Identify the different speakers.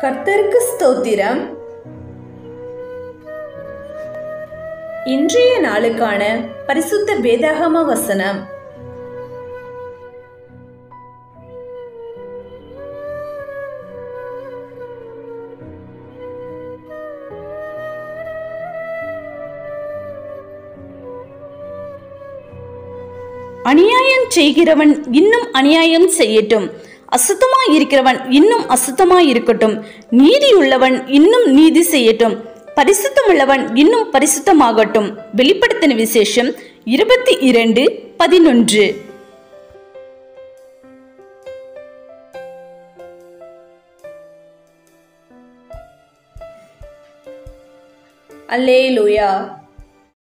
Speaker 1: கர்த்தருக்கு ஸ்தோத்திரம் இன்றைய நாளுக்கான பரிசுத்த வேதாகம வசனம்
Speaker 2: அநியாயம் செய்கிறவன் இன்னும் அநியாயம் செய்யட்டும் அசுத்தமாய் இருக்கிறவன் இன்னும் அசுத்தமாய் இருக்கட்டும் நீதியுள்ளவன் இன்னும் நீதி செய்யட்டும் பரிசுத்தமுள்ளவன் இன்னும் பரிசுத்தமாகட்டும் வெளிப்படுத்தின விசேஷம் இருபத்தி இரண்டு பதினொன்று
Speaker 1: அல்லேலூயா